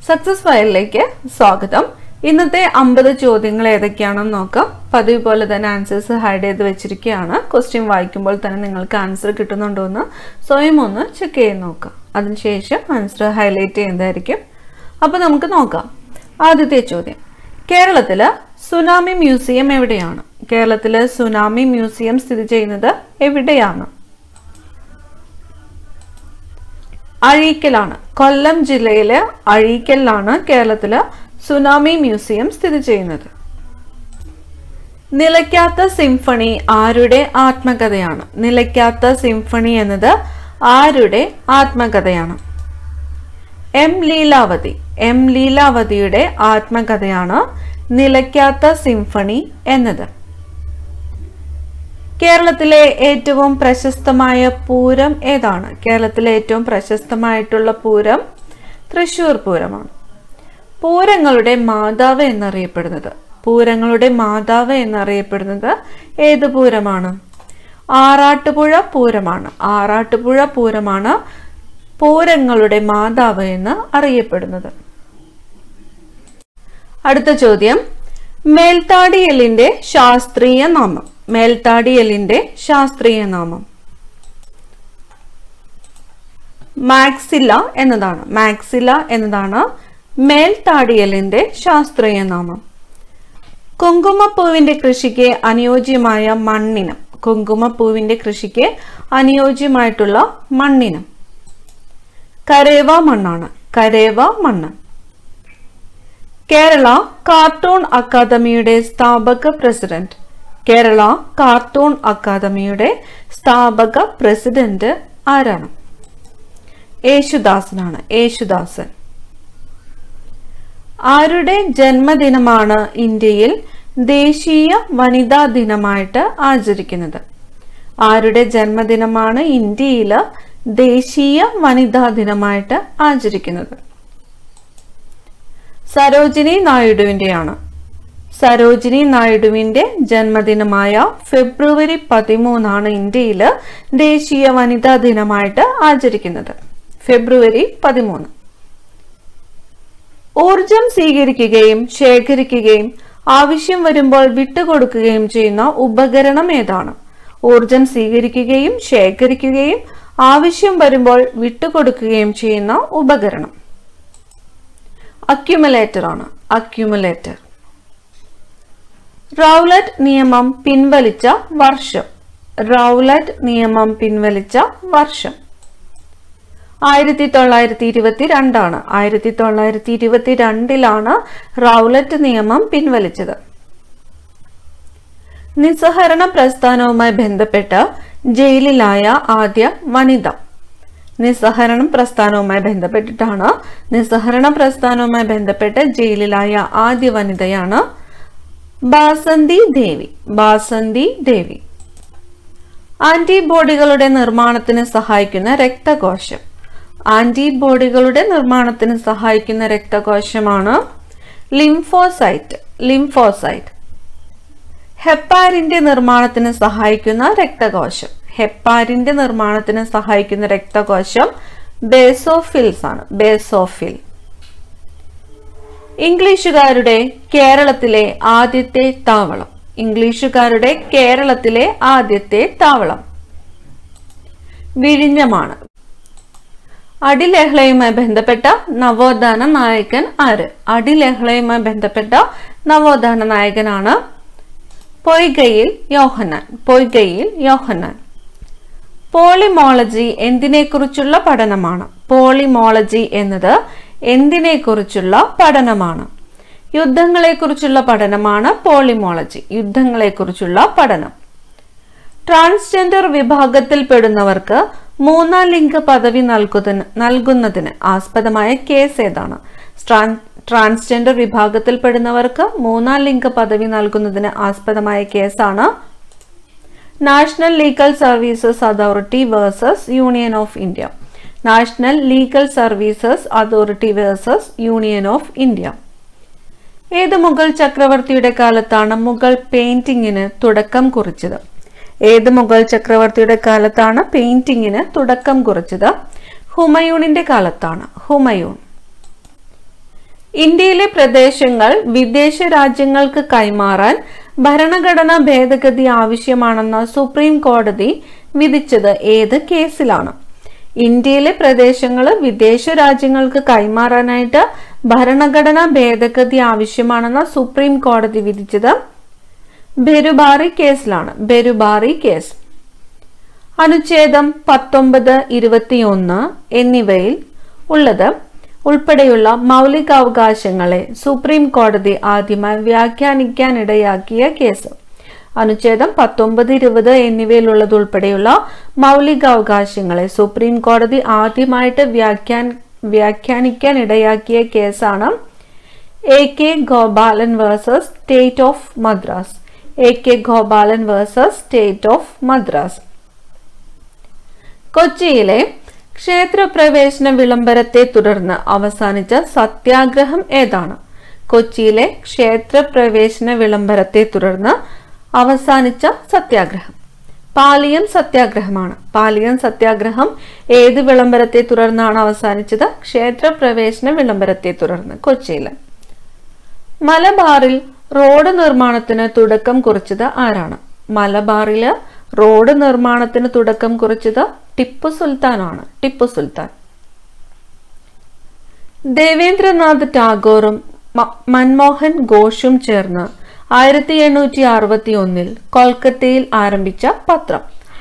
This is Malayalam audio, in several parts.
സക്സസ് ഫയലിലേക്ക് സ്വാഗതം ഇന്നത്തെ അമ്പത് ചോദ്യങ്ങൾ ഏതൊക്കെയാണെന്ന് നോക്കാം പതിവ് പോലെ തന്നെ ആൻസേഴ്സ് ഹൈഡ് ചെയ്ത് വെച്ചിരിക്കുകയാണ് ക്വസ്റ്റ്യൻ വായിക്കുമ്പോൾ തന്നെ നിങ്ങൾക്ക് ആൻസർ കിട്ടുന്നുണ്ടോ എന്ന് സ്വയം ഒന്ന് ചെക്ക് ചെയ്ത് നോക്കാം അതിനുശേഷം ആൻസർ ഹൈലൈറ്റ് ചെയ്യുന്നതായിരിക്കും അപ്പോൾ നമുക്ക് നോക്കാം ആദ്യത്തെ ചോദ്യം കേരളത്തില് സുനാമി മ്യൂസിയം എവിടെയാണ് കേരളത്തില് സുനാമി മ്യൂസിയം സ്ഥിതി ചെയ്യുന്നത് എവിടെയാണ് അഴീക്കലാണ് കൊല്ലം ജില്ലയിലെ അഴീക്കലിലാണ് കേരളത്തില് സുനാമി മ്യൂസിയം സ്ഥിതി ചെയ്യുന്നത് നിലയ്ക്കാത്ത സിംഫണി ആരുടെ ആത്മകഥയാണ് നിലയ്ക്കാത്ത സിംഫണി എന്നത് ആരുടെ ആത്മകഥയാണ് എം ലീലാവതി എം ലീലാവതിയുടെ ആത്മകഥയാണ് നിലയ്ക്കാത്ത സിംഫണി എന്നത് കേരളത്തിലെ ഏറ്റവും പ്രശസ്തമായ പൂരം ഏതാണ് കേരളത്തിലെ ഏറ്റവും പ്രശസ്തമായിട്ടുള്ള പൂരം തൃശൂർ പൂരമാണ് പൂരങ്ങളുടെ മാതാവ് എന്നറിയപ്പെടുന്നത് പൂരങ്ങളുടെ മാതാവ് എന്നറിയപ്പെടുന്നത് ഏത് പൂരമാണ് ആറാട്ടുപുഴ പൂരമാണ് ആറാട്ടുപുഴ പൂരമാണ് പൂരങ്ങളുടെ മാതാവ് എന്ന് അറിയപ്പെടുന്നത് അടുത്ത ചോദ്യം മേൽത്താടിയലിന്റെ ശാസ്ത്രീയ നാമം മേൽത്താടിയലിന്റെ ശാസ്ത്രീയ നാമം മാക്സില എന്നതാണ് മാക്സില എന്നതാണ് മേൽത്താടിയലിന്റെ ശാസ്ത്രീയ നാമം കുങ്കുമപ്പൂവിന്റെ കൃഷിക്ക് അനുയോജ്യമായ മണ്ണിനം കുങ്കുമപ്പൂവിന്റെ കൃഷിക്ക് അനുയോജ്യമായിട്ടുള്ള മണ്ണിനം കരേവ മണ്ണാണ് കരേവ മണ്ണ് കേരള കാർട്ടൂൺ അക്കാദമിയുടെ സ്ഥാപക പ്രസിഡന്റ് കേരള കാർട്ടൂൺ അക്കാദമിയുടെ സ്ഥാപക പ്രസിഡന്റ് ആരാണ് യേശുദാസനാണ് യേശുദാസൻ ആരുടെ ജന്മദിനമാണ് ഇന്ത്യയിൽ ദേശീയ വനിതാ ദിനമായിട്ട് ആചരിക്കുന്നത് ആരുടെ ജന്മദിനമാണ് ഇന്ത്യയിൽ ദേശീയ വനിതാ ദിനമായിട്ട് ആചരിക്കുന്നത് സരോജിനി നായിഡുവിൻ്റെയാണ് സരോജിനി നായിഡുവിന്റെ ജന്മദിനമായ ഫെബ്രുവരി പതിമൂന്നാണ് ഇന്ത്യയിൽ ദേശീയ വനിതാ ദിനമായിട്ട് ആചരിക്കുന്നത് ഫെബ്രുവരി പതിമൂന്ന് ഊർജം സ്വീകരിക്കുകയും ശേഖരിക്കുകയും ആവശ്യം വരുമ്പോൾ വിട്ടുകൊടുക്കുകയും ചെയ്യുന്ന ഉപകരണം ഏതാണ് ഊർജം സ്വീകരിക്കുകയും ശേഖരിക്കുകയും ആവശ്യം വരുമ്പോൾ വിട്ടുകൊടുക്കുകയും ചെയ്യുന്ന ഉപകരണം അക്യുമുലേറ്റർ ആണ് അക്യുമുലേറ്റർ റൗലറ്റ് നിയമം പിൻവലിച്ച വർഷം റൗലറ്റ് നിയമം പിൻവലിച്ച വർഷം ആയിരത്തി തൊള്ളായിരത്തി ഇരുപത്തി രണ്ടാണ് ആയിരത്തി തൊള്ളായിരത്തി ഇരുപത്തി രണ്ടിലാണ് റൗലറ്റ് നിയമം പിൻവലിച്ചത് നിസ്സഹരണ പ്രസ്ഥാനവുമായി ബന്ധപ്പെട്ട് ജയിലിലായ ആദ്യ വനിത നിസ്സഹരണ പ്രസ്ഥാനവുമായി ബന്ധപ്പെട്ടിട്ടാണ് നിസ്സഹരണ പ്രസ്ഥാനവുമായി ബന്ധപ്പെട്ട് ജയിലിലായ ആദ്യ വനിതയാണ് ബാസന്തി ദേവി ബാസന്തി ദേവി ആന്റിബോഡികളുടെ നിർമ്മാണത്തിന് സഹായിക്കുന്ന രക്തകോശം ആന്റിബോഡികളുടെ നിർമ്മാണത്തിന് സഹായിക്കുന്ന രക്തകോശമാണ് ലിംഫോസൈറ്റ് ലിംഫോസൈറ്റ് ഹെപ്പാരിന്റെ നിർമ്മാണത്തിന് സഹായിക്കുന്ന രക്തകോശം ഹെപ്പാരിന്റെ നിർമ്മാണത്തിന് സഹായിക്കുന്ന രക്തകോശം ബേസോഫിൽസ് ആണ് ബേസോഫിൽ ഇംഗ്ലീഷുകാരുടെ കേരളത്തിലെ ആദ്യത്തെ താവളം ഇംഗ്ലീഷുകാരുടെ കേരളത്തിലെ ആദ്യത്തെ താവളം വിഴിഞ്ഞമാണ് അടിലഹളയുമായി ബന്ധപ്പെട്ട നവോത്ഥാന നായകൻ ആര് അടിലഹളയുമായി ബന്ധപ്പെട്ട നവോത്ഥാന നായകനാണ് പൊയ്കയിൽ യോഹന്നാൻ പൊയ്കയിൽ യോഹന്നാൻ പോളിമോളജി എന്തിനെക്കുറിച്ചുള്ള പഠനമാണ് പോളിമോളജി എന്നത് എന്തിനെക്കുറിച്ചുള്ള പഠനമാണ് യുദ്ധങ്ങളെക്കുറിച്ചുള്ള പഠനമാണ് പോളിമോളജി യുദ്ധങ്ങളെക്കുറിച്ചുള്ള പഠനം ട്രാൻസ്ജെൻഡർ വിഭാഗത്തിൽപ്പെടുന്നവർക്ക് മൂന്നാം ലിംഗ പദവി നൽകുന്നതിന് നൽകുന്നതിന് ആസ്പദമായ കേസ് ഏതാണ് ട്രാൻസ്ജെൻഡർ വിഭാഗത്തിൽപ്പെടുന്നവർക്ക് മൂന്നാം ലിംഗ പദവി നൽകുന്നതിന് ആസ്പദമായ കേസാണ് National Legal Services Authority versus Union of India National Legal Services Authority versus Union of India ഏത് മുഗൾ ചക്രവർത്തിയുടെ കാലത്താണ് മുഗൾ പെയിന്റിങ്ങിന് തുടക്കം കുറിച്ചത് ഏത് മുഗൾ ചക്രവർത്തിയുടെ കാലത്താണ് പെയിന്റിങ്ങിന് തുടക്കം കുറിച്ചത് ഹുമയൂണിന്റെ കാലത്താണ് ഹുമയൂൺ ഇന്ത്യയിലെ പ്രദേശങ്ങൾ വിദേശ രാജ്യങ്ങൾക്ക് കൈമാറാൻ ഭരണഘടനാ ഭേദഗതി ആവശ്യമാണെന്ന് സുപ്രീം കോടതി വിധിച്ചത് ഏത് കേസിലാണ് ഇന്ത്യയിലെ പ്രദേശങ്ങൾ വിദേശ രാജ്യങ്ങൾക്ക് കൈമാറാനായിട്ട് ഭരണഘടനാ ഭേദഗതി ആവശ്യമാണെന്ന് സുപ്രീം കോടതി വിധിച്ചത് ബെരുബാറി കേസിലാണ് ബെരുബാറി കേസ് അനുച്ഛേദം പത്തൊമ്പത് ഇരുപത്തിയൊന്ന് എന്നിവയിൽ ഉള്ളത് ഉൾപ്പെടെയുള്ള മൗലികാവകാശങ്ങളെ സുപ്രീം കോടതി ആദ്യമായി വ്യാഖ്യാനിക്കാനിടയാക്കിയ കേസ് അനുച്ഛേദം പത്തൊമ്പത് ഇരുപത് എന്നിവയിലുള്ളത് ഉൾപ്പെടെയുള്ള മൗലികാവകാശങ്ങളെ സുപ്രീം കോടതി ആദ്യമായിട്ട് വ്യാഖ്യാൻ വ്യാഖ്യാനിക്കാൻ ഇടയാക്കിയ കേസാണ് A K Gopalan versus State of Madras A K Gopalan versus State of Madras കൊച്ചിയിലെ ക്ഷേത്രപ്രവേശന വിളംബരത്തെ തുടർന്ന് അവസാനിച്ച സത്യാഗ്രഹം ഏതാണ് കൊച്ചിയിലെ ക്ഷേത്രപ്രവേശന വിളംബരത്തെ തുടർന്ന് അവസാനിച്ച സത്യാഗ്രഹം പാലിയം സത്യാഗ്രഹമാണ് പാലിയം സത്യാഗ്രഹം ഏത് വിളംബരത്തെ തുടർന്നാണ് അവസാനിച്ചത് ക്ഷേത്രപ്രവേശന വിളംബരത്തെ തുടർന്ന് കൊച്ചിയിൽ മലബാറിൽ റോഡ് നിർമ്മാണത്തിന് തുടക്കം കുറിച്ചത് ആരാണ് മലബാറില് റോഡ് നിർമ്മാണത്തിന് തുടക്കം കുറിച്ചത് ടിപ്പു സുൽത്താനാണ് ടിപ്പു സുൽത്താൻ ദേവേന്ദ്രനാഥ് ടാഗോറും മ- മൻമോഹൻ ഘോഷും ചേർന്ന് ആയിരത്തി എണ്ണൂറ്റി അറുപത്തി ഒന്നിൽ കൊൽക്കത്തയിൽ ആരംഭിച്ച പത്രം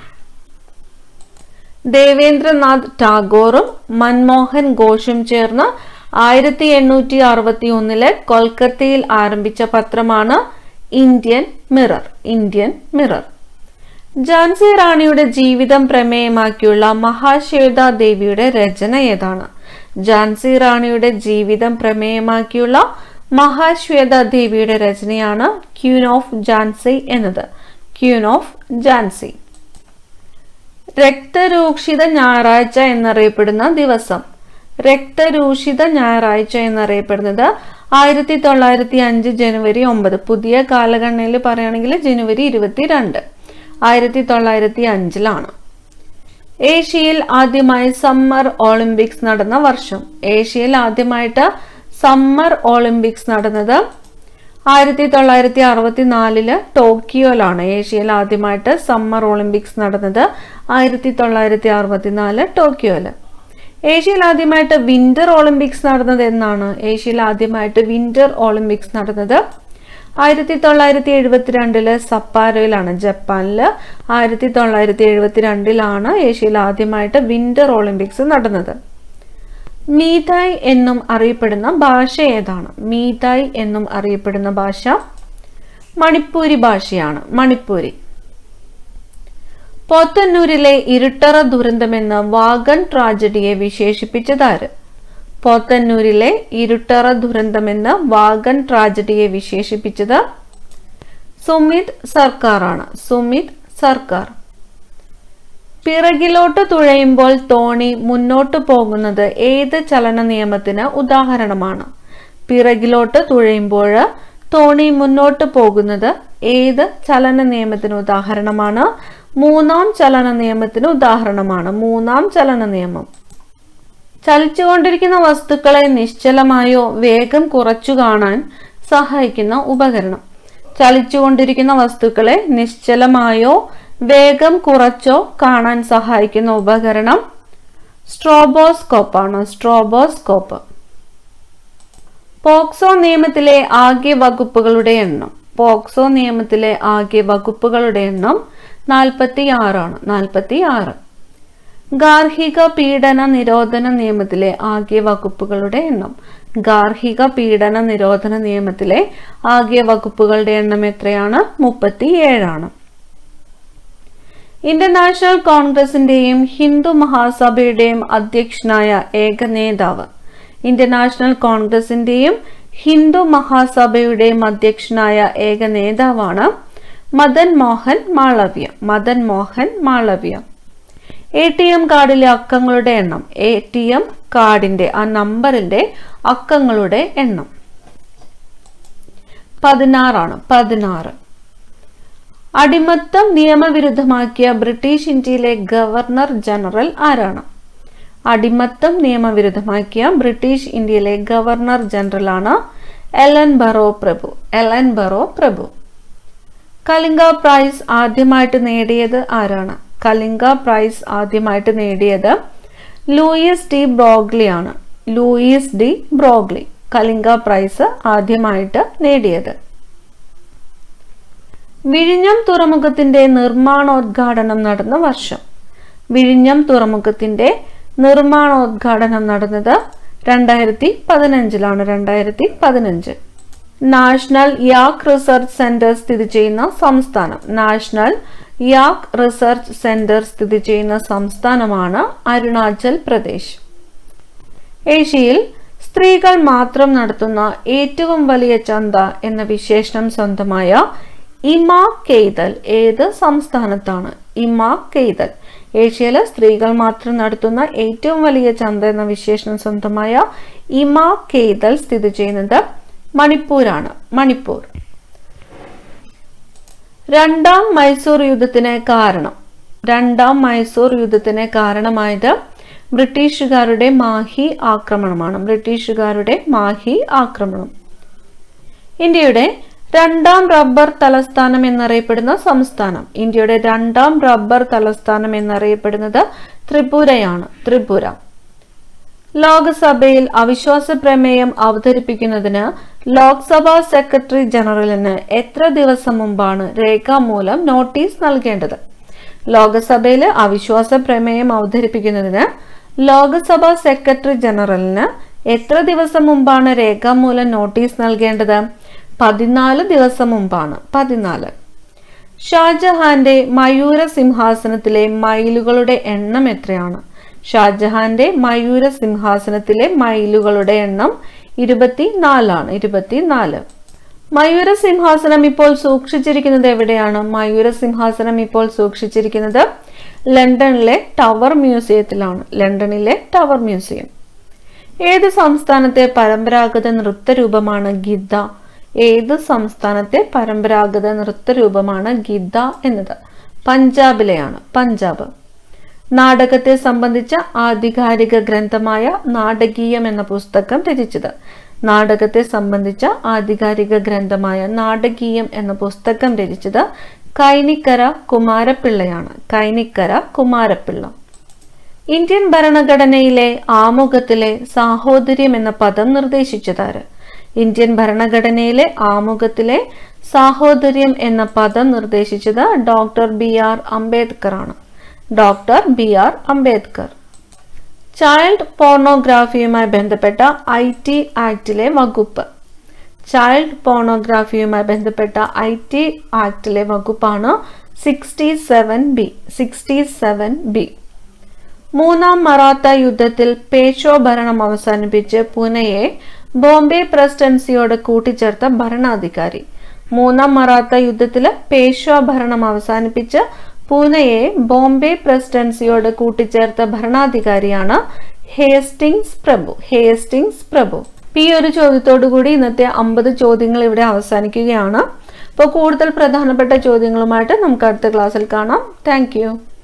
ദേവേന്ദ്രനാഥ് ടാഗോറും മൻമോഹൻ ഘോഷും ചേർന്ന് ആയിരത്തി എണ്ണൂറ്റി അറുപത്തി ഒന്നിലെ കൊൽക്കത്തയിൽ ആരംഭിച്ച പത്രമാണ് Indian Mirror Indian Mirror Jhansi റാണിയുടെ ജീവിതം പ്രമേയമാക്കിയുള്ള മഹാശ്വേത ദേവിയുടെ രചന ഏതാണ് ഝാൻസി റാണിയുടെ ജീവിതം പ്രമേയമാക്കിയുള്ള മഹാശ്വേത ദേവിയുടെ രചനയാണ് ക്യൂൻ ഓഫ് ഝാൻസി എന്നത് ക്യൂൻ ഓഫ് ഝാൻസി രക്തരൂക്ഷിത ഞായറാഴ്ച എന്നറിയപ്പെടുന്ന ദിവസം രക്തരൂഷിത ഞായറാഴ്ച എന്നറിയപ്പെടുന്നത് ആയിരത്തി തൊള്ളായിരത്തി അഞ്ച് ജനുവരി ഒമ്പത് പുതിയ കാലഗണനയിൽ പറയുകയാണെങ്കിൽ ജനുവരി ഇരുപത്തിരണ്ട് ആയിരത്തി തൊള്ളായിരത്തി അഞ്ചിലാണ് ഏഷ്യയിൽ ആദ്യമായി സമ്മർ ഒളിമ്പിക്സ് നടന്ന വർഷം ഏഷ്യയിൽ ആദ്യമായിട്ട് സമ്മർ ഒളിമ്പിക്സ് നടന്നത് ആയിരത്തി തൊള്ളായിരത്തി അറുപത്തി നാലില് ടോക്കിയോയിലാണ് ഏഷ്യയിൽ ആദ്യമായിട്ട് സമ്മർ ഒളിമ്പിക്സ് നടന്നത് ആയിരത്തി തൊള്ളായിരത്തി അറുപത്തി നാല് ടോക്കിയോയില് ഏഷ്യയിൽ ആദ്യമായിട്ട് വിന്റർ ഒളിമ്പിക്സ് നടന്നത് എന്നാണ് ഏഷ്യയിൽ ആദ്യമായിട്ട് വിന്റർ ഒളിമ്പിക്സ് നടന്നത് ആയിരത്തി തൊള്ളായിരത്തി എഴുപത്തിരണ്ടില് സപ്പാരോയിലാണ് ജപ്പാനില് ആയിരത്തി തൊള്ളായിരത്തി എഴുപത്തിരണ്ടിലാണ് ഏഷ്യയിൽ ആദ്യമായിട്ട് വിന്റർ ഒളിമ്പിക്സ് നടന്നത് മീതായ് എന്നും അറിയപ്പെടുന്ന ഭാഷ ഏതാണ് മീതായ് എന്നും അറിയപ്പെടുന്ന ഭാഷ മണിപ്പൂരി ഭാഷയാണ് മണിപ്പൂരി പോത്തന്നൂരിലെ ഇരുട്ടറ ദുരന്തമെന്ന് വാഗൺ ട്രാജഡിയെ വിശേഷിപ്പിച്ചതാര് പോത്തന്നൂരിലെ ഇരുട്ടറ ദുരന്തമെന്ന് വാഗൺ ട്രാജഡിയെ വിശേഷിപ്പിച്ചത് സുമിത് സർക്കാറാണ് സുമിത് സർക്കാർ പിറകിലോട്ട് തുഴയുമ്പോൾ തോണി മുന്നോട്ട് പോകുന്നത് ഏത് ചലന നിയമത്തിന് ഉദാഹരണമാണ് പിറകിലോട്ട് തുഴയുമ്പോൾ തോണി മുന്നോട്ട് പോകുന്നത് ഏത് ചലന നിയമത്തിന് ഉദാഹരണമാണ് മൂന്നാം ചലന നിയമത്തിന് ഉദാഹരണമാണ് മൂന്നാം ചലന നിയമം ചലിച്ചുകൊണ്ടിരിക്കുന്ന വസ്തുക്കളെ നിശ്ചലമായോ വേഗം കുറച്ചു കാണാൻ സഹായിക്കുന്ന ഉപകരണം ചലിച്ചുകൊണ്ടിരിക്കുന്ന വസ്തുക്കളെ നിശ്ചലമായോ വേഗം കുറച്ചോ കാണാൻ സഹായിക്കുന്ന ഉപകരണം സ്ട്രോബോസ്കോപ്പ് ആണ് സ്ട്രോബോസ്കോപ്പ് പോക്സോ നിയമത്തിലെ ആകെ വകുപ്പുകളുടെ എണ്ണം പോക്സോ നിയമത്തിലെ ആകെ വകുപ്പുകളുടെ എണ്ണം നാൽപ്പത്തി ആറാണ് നാൽപ്പത്തി ആറ് ഗാർഹിക പീഡന നിരോധന നിയമത്തിലെ ആകെ വകുപ്പുകളുടെ എണ്ണം ഗാർഹിക പീഡന നിരോധന നിയമത്തിലെ ആകെ വകുപ്പുകളുടെ എണ്ണം എത്രയാണ് മുപ്പത്തി ഏഴാണ് ഇന്ത്യൻ നാഷണൽ കോൺഗ്രസിന്റെയും ഹിന്ദു മഹാസഭയുടെയും അധ്യക്ഷനായ ഏക നേതാവ് ഇന്ത്യൻ നാഷണൽ കോൺഗ്രസിന്റെയും ഹിന്ദു മഹാസഭയുടെയും അധ്യക്ഷനായ ഏക നേതാവാണ് Madan Mohan Malaviya Madan Mohan Malaviya A T M കാർഡിലെ അക്കങ്ങളുടെ എണ്ണം എ ടി എം കാർഡിന്റെ ആ നമ്പറിന്റെ അക്കങ്ങളുടെ എണ്ണം പതിനാറാണ് പതിനാറ് അടിമത്തം നിയമവിരുദ്ധമാക്കിയ ബ്രിട്ടീഷ് ഇന്ത്യയിലെ ഗവർണർ ജനറൽ ആരാണ് അടിമത്തം നിയമവിരുദ്ധമാക്കിയ ബ്രിട്ടീഷ് ഇന്ത്യയിലെ ഗവർണർ ജനറലാണ് എലൻ ബറോ പ്രഭു എലൻ ബറോ പ്രഭു കലിംഗ പ്രൈസ് ആദ്യമായിട്ട് നേടിയത് ആരാണ് കലിംഗ പ്രൈസ് ആദ്യമായിട്ട് നേടിയത് ലൂയിസ് ഡി ബ്രോഗ്ലി ആണ് Louis de Broglie Kalinga prize ആദ്യമായിട്ട് നേടിയത് വിഴിഞ്ഞം തുറമുഖത്തിന്റെ നിർമ്മാണോദ്ഘാടനം നടന്ന വർഷം വിഴിഞ്ഞം തുറമുഖത്തിന്റെ നിർമ്മാണോദ്ഘാടനം നടന്നത് രണ്ടായിരത്തി പതിനഞ്ചിലാണ് രണ്ടായിരത്തി പതിനഞ്ച് നാഷണൽ യാക് റിസർച്ച് സെന്റർ സ്ഥിതി ചെയ്യുന്ന സംസ്ഥാനം നാഷണൽ യാക് റിസർച്ച് സെന്റർ സ്ഥിതി ചെയ്യുന്ന സംസ്ഥാനമാണ് അരുണാചൽ പ്രദേശ് ഏഷ്യയിൽ സ്ത്രീകൾ മാത്രം നടത്തുന്ന ഏറ്റവും വലിയ ചന്ത എന്ന വിശേഷണം സ്വന്തമായ ഇമ കെയ്തൽ ഏത് സംസ്ഥാനത്താണ് ഇമ കെയ്തൽ ഏഷ്യയിലെ സ്ത്രീകൾ മാത്രം നടത്തുന്ന ഏറ്റവും വലിയ ചന്ത എന്ന വിശേഷണം സ്വന്തമായ ഇമ കെയ്തൽ സ്ഥിതി ചെയ്യുന്നത് മണിപ്പൂരാണ് മണിപ്പൂർ രണ്ടാം മൈസൂർ യുദ്ധത്തിന് കാരണം രണ്ടാം മൈസൂർ യുദ്ധത്തിന് കാരണമായത് ബ്രിട്ടീഷുകാരുടെ മാഹി ആക്രമണമാണ് ബ്രിട്ടീഷുകാരുടെ മാഹി ആക്രമണം ഇന്ത്യയുടെ രണ്ടാം റബ്ബർ തലസ്ഥാനം എന്നറിയപ്പെടുന്ന സംസ്ഥാനം ഇന്ത്യയുടെ രണ്ടാം റബ്ബർ തലസ്ഥാനം എന്നറിയപ്പെടുന്നത് ത്രിപുരയാണ് ത്രിപുര ലോക്സഭയിൽ അവിശ്വാസ പ്രമേയം അവതരിപ്പിക്കുന്നതിന് ലോക്സഭാ സെക്രട്ടറി ജനറലിന് എത്ര ദിവസം മുമ്പാണ് രേഖാമൂലം നോട്ടീസ് നൽകേണ്ടത് ലോക്സഭയിൽ അവിശ്വാസ പ്രമേയം അവതരിപ്പിക്കുന്നതിന് ലോക്സഭാ സെക്രട്ടറി ജനറലിന് എത്ര ദിവസം മുമ്പാണ് രേഖാമൂലം നോട്ടീസ് നൽകേണ്ടത് പതിനാല് ദിവസം മുമ്പാണ് പതിനാല് ഷാജഹാന്റെ മയൂര സിംഹാസനത്തിലെ മയിലുകളുടെ എണ്ണം എത്രയാണ് ഷാജഹാന്റെ മയൂര സിംഹാസനത്തിലെ മയിലുകളുടെ എണ്ണം ഇരുപത്തിനാലാണ് ഇരുപത്തിനാല് മയൂര സിംഹാസനം ഇപ്പോൾ സൂക്ഷിച്ചിരിക്കുന്നത് എവിടെയാണ് മയൂര സിംഹാസനം ഇപ്പോൾ സൂക്ഷിച്ചിരിക്കുന്നത് ലണ്ടനിലെ ടവർ മ്യൂസിയത്തിലാണ് ലണ്ടനിലെ ടവർ മ്യൂസിയം ഏത് സംസ്ഥാനത്തെ പരമ്പരാഗത നൃത്തരൂപമാണ് ഗിദ്ദ ഏത് സംസ്ഥാനത്തെ പരമ്പരാഗത നൃത്തരൂപമാണ് ഗിദ്ദ എന്നത് പഞ്ചാബിലെയാണ് പഞ്ചാബ് നാടകത്തെ സംബന്ധിച്ച ആധികാരിക ഗ്രന്ഥമായ നാടകീയം എന്ന പുസ്തകം രചിച്ചത് നാടകത്തെ സംബന്ധിച്ച ആധികാരിക ഗ്രന്ഥമായ നാടകീയം എന്ന പുസ്തകം രചിച്ചത് കൈനിക്കര കുമാരപ്പിള്ളയാണ് കൈനിക്കര കുമാരപ്പിള്ള ഇന്ത്യൻ ഭരണഘടനയിലെ ആമുഖത്തിലെ സാഹോദര്യം എന്ന പദം നിർദ്ദേശിച്ചതാര് ഇന്ത്യൻ ഭരണഘടനയിലെ ആമുഖത്തിലെ സാഹോദര്യം എന്ന പദം നിർദ്ദേശിച്ചത് ഡോക്ടർ ബി ആർ അംബേദ്കർ ആണ് doctor B R Ambedkar child പോർണോഗ്രാഫിയുമായി ബന്ധപ്പെട്ട ഐ ടി ആക്ടിലെ വകുപ്പ് ചൈൽഡ് പോർണോഗ്രാഫിയുമായി ബന്ധപ്പെട്ട ഐ ടി ആക്ടിലെ വകുപ്പാണ് sixty seven B sixty seven B മൂന്നാം മറാത്ത യുദ്ധത്തിൽ പേഷോ ഭരണം അവസാനിപ്പിച്ച് പൂനെയെ ബോംബെ പ്രസിഡൻസിയോട് കൂട്ടിച്ചേർത്ത ഭരണാധികാരി മൂന്നാം മറാത്ത യുദ്ധത്തിൽ പേഷ്വ ഭരണം അവസാനിപ്പിച്ച് പൂനെയെ ബോംബെ പ്രസിഡൻസിയോട് കൂട്ടിച്ചേർത്ത ഭരണാധികാരിയാണ് ഹേസ്റ്റിങ്സ് പ്രഭു ഹേസ്റ്റിങ്സ് പ്രഭു ഈ ഒരു ചോദ്യത്തോടു കൂടി ഇന്നത്തെ അമ്പത് ചോദ്യങ്ങൾ ഇവിടെ അവസാനിക്കുകയാണ് അപ്പോൾ കൂടുതൽ പ്രധാനപ്പെട്ട ചോദ്യങ്ങളുമായിട്ട് നമുക്ക് അടുത്ത ക്ലാസ്സിൽ കാണാം താങ്ക്